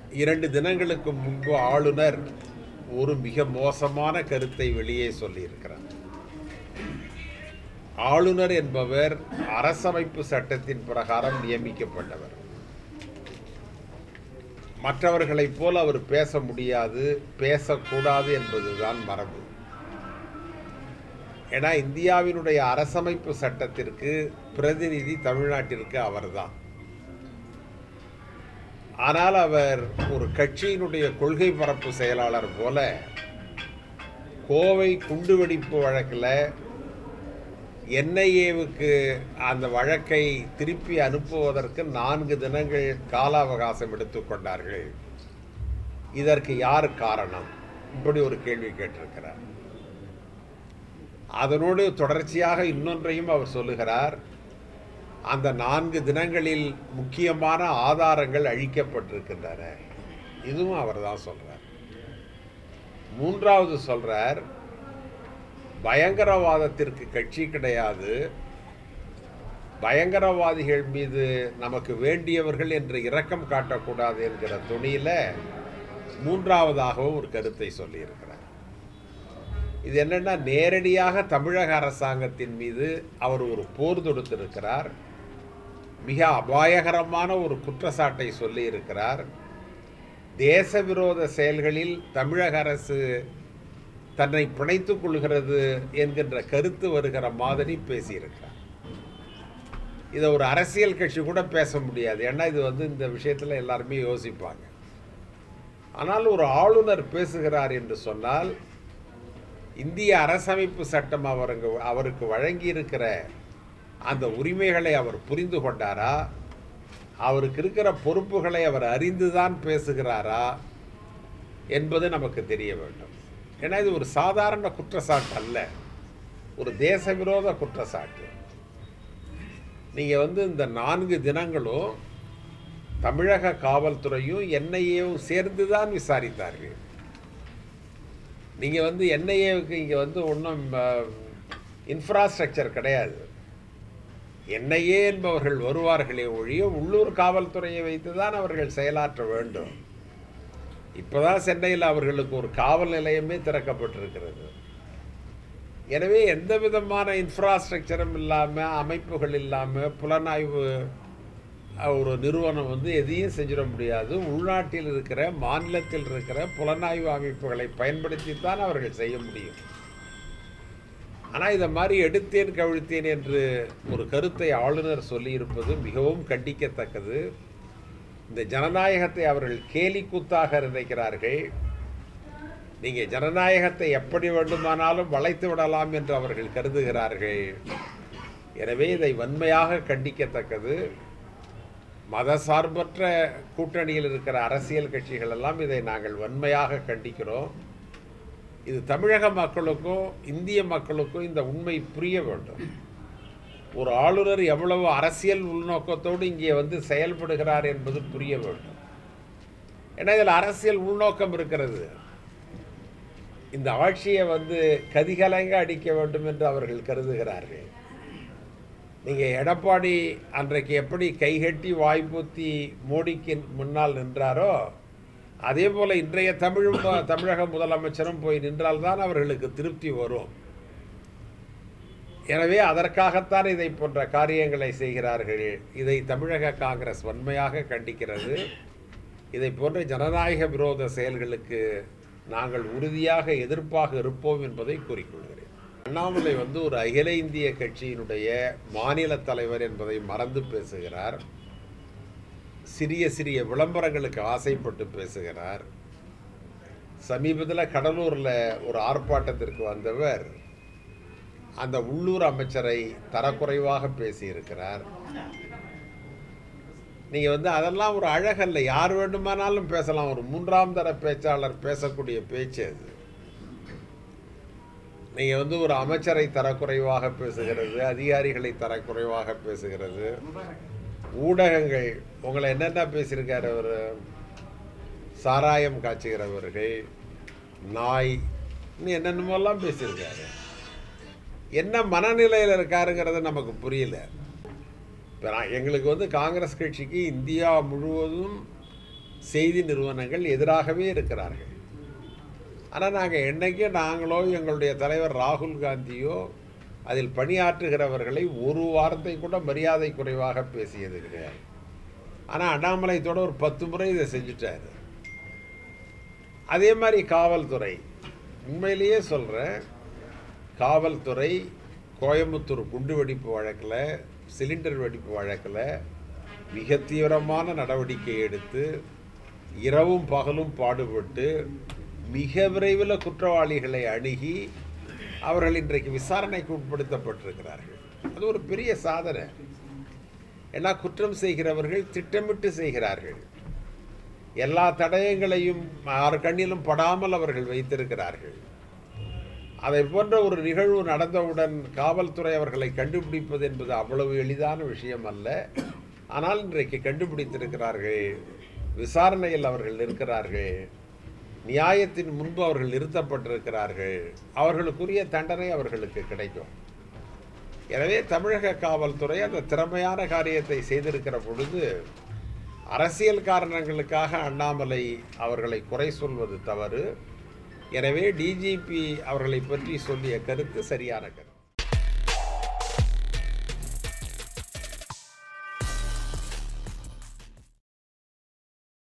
இரண்டு தினங்களுக்கு முன்பு ஆளுநர் ஒரு மிக மோசமான கருத்தை வெளியே சொல்லியிருக்கிறார் ஆளுநர் என்பவர் அரசமைப்பு சட்டத்தின் பிரகாரம் நியமிக்கப்பட்டவர் மற்றவர்களைப் போல் அவர் பேச முடியாது பேசக்கூடாது என்பதுதான் மரபு ஏன்னா இந்தியாவினுடைய அரசமைப்பு சட்டத்திற்கு பிரதிநிதி தமிழ்நாட்டிற்கு அவர்தான் ஆனால் அவர் ஒரு கட்சியினுடைய கொள்கை பரப்பு செயலாளர் போல கோவை குண்டுவெடிப்பு வழக்கில் என்ஐஏவுக்கு அந்த வழக்கை திருப்பி அனுப்புவதற்கு நான்கு தினங்கள் கால அவகாசம் எடுத்துக்கொண்டார்கள் இதற்கு யார் காரணம் இப்படி ஒரு கேள்வி கேட்டிருக்கிறார் அதனோடு தொடர்ச்சியாக இன்னொன்றையும் அவர் சொல்லுகிறார் அந்த நான்கு தினங்களில் முக்கியமான ஆதாரங்கள் அழிக்கப்பட்டிருக்கின்றன இதுவும் அவர் தான் சொல்றார் மூன்றாவது சொல்றார் பயங்கரவாதத்திற்கு கட்சி கிடையாது பயங்கரவாதிகள் மீது நமக்கு வேண்டியவர்கள் என்று இரக்கம் காட்டக்கூடாது என்கிற துணியில மூன்றாவதாகவும் ஒரு கருத்தை சொல்லியிருக்கிறார் இது என்னன்னா நேரடியாக தமிழக அரசாங்கத்தின் மீது அவர் ஒரு போர் தொடுத்திருக்கிறார் மிக அபாயகரமான ஒரு குற்றச்சாட்டை சொல்லி இருக்கிறார் தேச விரோத செயல்களில் தமிழக அரசு தன்னை பிணைத்துக் கொள்கிறது என்கின்ற கருத்து வருகிற மாதிரி பேசியிருக்கிறார் இதை ஒரு அரசியல் கட்சி கூட பேச முடியாது ஏன்னா இது வந்து இந்த விஷயத்தில் எல்லாருமே யோசிப்பாங்க ஆனால் ஒரு ஆளுநர் பேசுகிறார் என்று சொன்னால் இந்திய அரசமைப்பு சட்டம் அவருங்க அவருக்கு வழங்கியிருக்கிற அந்த உரிமைகளை அவர் புரிந்து கொண்டாரா அவருக்கு இருக்கிற பொறுப்புகளை அவர் அறிந்துதான் பேசுகிறாரா என்பது நமக்கு தெரிய வேண்டும் ஏன்னா இது ஒரு சாதாரண குற்றச்சாட்டு அல்ல ஒரு தேச விரோத குற்றச்சாட்டு நீங்கள் வந்து இந்த நான்கு தினங்களும் தமிழக காவல்துறையும் என்ஐஏவும் சேர்ந்து தான் விசாரித்தார்கள் நீங்கள் வந்து என்ஐஏவுக்கு இங்கே வந்து ஒன்றும் இன்ஃப்ராஸ்ட்ரக்சர் கிடையாது என்ஐஏ என்பவர்கள் வருவார்களே ஒழிய உள்ளூர் காவல்துறையை வைத்து தான் அவர்கள் செயலாற்ற வேண்டும் இப்போதான் சென்னையில் அவர்களுக்கு ஒரு காவல் நிலையமே திறக்கப்பட்டிருக்கிறது எனவே எந்த விதமான இன்ஃப்ராஸ்ட்ரக்சரும் இல்லாமல் அமைப்புகள் இல்லாமல் புலனாய்வு ஒரு நிறுவனம் வந்து எதையும் செஞ்சிட முடியாது உள்நாட்டில் இருக்கிற மாநிலத்தில் இருக்கிற புலனாய்வு அமைப்புகளை பயன்படுத்தி தான் அவர்கள் செய்ய முடியும் ஆனால் இதை மாதிரி எடுத்தேன் கவிழ்த்தேன் என்று ஒரு கருத்தை ஆளுநர் சொல்லியிருப்பது மிகவும் கண்டிக்கத்தக்கது இந்த ஜனநாயகத்தை அவர்கள் கேலி கூத்தாக நினைக்கிறார்கள் நீங்கள் ஜனநாயகத்தை எப்படி வேண்டுமானாலும் வளைத்து விடலாம் என்று அவர்கள் கருதுகிறார்கள் எனவே இதை வன்மையாக கண்டிக்கத்தக்கது மதசார்பற்ற கூட்டணியில் இருக்கிற அரசியல் கட்சிகள் எல்லாம் இதை நாங்கள் வன்மையாக கண்டிக்கிறோம் இது தமிழக மக்களுக்கும் இந்திய மக்களுக்கும் இந்த உண்மை புரிய வேண்டும் ஒரு ஆளுநர் எவ்வளவு அரசியல் உள்நோக்கத்தோடு இங்கே வந்து செயல்படுகிறார் என்பது புரிய வேண்டும் ஏன்னா இதில் அரசியல் உள்நோக்கம் இருக்கிறது இந்த ஆட்சியை வந்து கதிகலங்க அடிக்க வேண்டும் என்று அவர்கள் கருதுகிறார்கள் நீங்கள் எடப்பாடி அன்றைக்கு எப்படி கைகட்டி வாய்ப்பூத்தி மோடிக்கு முன்னால் நின்றாரோ அதே போல் இன்றைய தமிழ் தமிழக முதலமைச்சரும் போய் நின்றால்தான் அவர்களுக்கு திருப்தி வரும் எனவே அதற்காகத்தான் இதை போன்ற காரியங்களை செய்கிறார்கள் இதை தமிழக காங்கிரஸ் வன்மையாக கண்டிக்கிறது இதை போன்ற ஜனநாயக விரோத செயல்களுக்கு நாங்கள் உறுதியாக எதிர்ப்பாக இருப்போம் என்பதை கூறிக்கொள்கிறேன் அண்ணாமலை வந்து ஒரு அகில இந்திய கட்சியினுடைய மாநில தலைவர் என்பதை மறந்து பேசுகிறார் சிறிய சிறிய விளம்பரங்களுக்கு ஆசைப்பட்டு பேசுகிறார் சமீபத்தில் கடலூரில் ஒரு ஆர்ப்பாட்டத்திற்கு வந்தவர் அந்த உள்ளூர் அமைச்சரை தரக்குறைவாக பேசியிருக்கிறார் நீங்கள் வந்து அதெல்லாம் ஒரு அழகல்ல யார் வேண்டுமானாலும் பேசலாம் ஒரு மூன்றாம் தர பேச்சாளர் பேசக்கூடிய பேச்சு அது நீங்கள் வந்து ஒரு அமைச்சரை தரக்குறைவாக பேசுகிறது அதிகாரிகளை தரக்குறைவாக பேசுகிறது ஊடகங்கள் உங்களை என்னென்ன பேசியிருக்காரு அவர் சாராயம் காய்ச்சுகிறவர்கள் நாய் இன்னும் என்னென்னமோலாம் பேசியிருக்காரு என்ன மனநிலையில் இருக்காருங்கிறது நமக்கு புரியல இப்போ நான் எங்களுக்கு வந்து காங்கிரஸ் கட்சிக்கு இந்தியா முழுவதும் செய்தி நிறுவனங்கள் எதிராகவே இருக்கிறார்கள் ஆனால் நாங்கள் என்னைக்கும் நாங்களோ எங்களுடைய தலைவர் ராகுல் காந்தியோ அதில் பணியாற்றுகிறவர்களை ஒரு வார்த்தை கூட மரியாதை குறைவாக பேசியது கிடையாது ஆனால் அண்ணாமலைத்தோட ஒரு பத்து முறை இதை செஞ்சுட்டாரு அதே மாதிரி காவல்துறை உண்மையிலேயே சொல்கிறேன் காவல்துறை கோயம்புத்தூர் குண்டு வெடிப்பு வழக்கில் சிலிண்டர் வெடிப்பு வழக்கில் மிக தீவிரமான நடவடிக்கை எடுத்து இரவும் பகலும் பாடுபட்டு மிக விரைவில் குற்றவாளிகளை அணுகி அவர்கள் இன்றைக்கு விசாரணைக்கு உட்படுத்தப்பட்டிருக்கிறார்கள் அது ஒரு பெரிய சாதனை ஏன்னா குற்றம் செய்கிறவர்கள் திட்டமிட்டு செய்கிறார்கள் எல்லா தடயங்களையும் ஆறு கண்ணிலும் படாமல் அவர்கள் வைத்திருக்கிறார்கள் அதை போன்ற ஒரு நிகழ்வு நடந்தவுடன் காவல்துறை அவர்களை கண்டுபிடிப்பது என்பது அவ்வளவு எளிதான விஷயம் அல்ல ஆனால் இன்றைக்கு கண்டுபிடித்திருக்கிறார்கள் விசாரணையில் அவர்கள் இருக்கிறார்கள் நியாயத்தின் முன்பு அவர்கள் நிறுத்தப்பட்டிருக்கிறார்கள் அவர்களுக்குரிய தண்டனை அவர்களுக்கு கிடைக்கும் எனவே தமிழக காவல்துறை அந்த திறமையான காரியத்தை செய்திருக்கிற பொழுது அரசியல் காரணங்களுக்காக அண்ணாமலை அவர்களை குறை சொல்வது தவறு எனவே டிஜிபி அவர்களை பற்றி சொல்லிய கருத்து சரியான கருத்து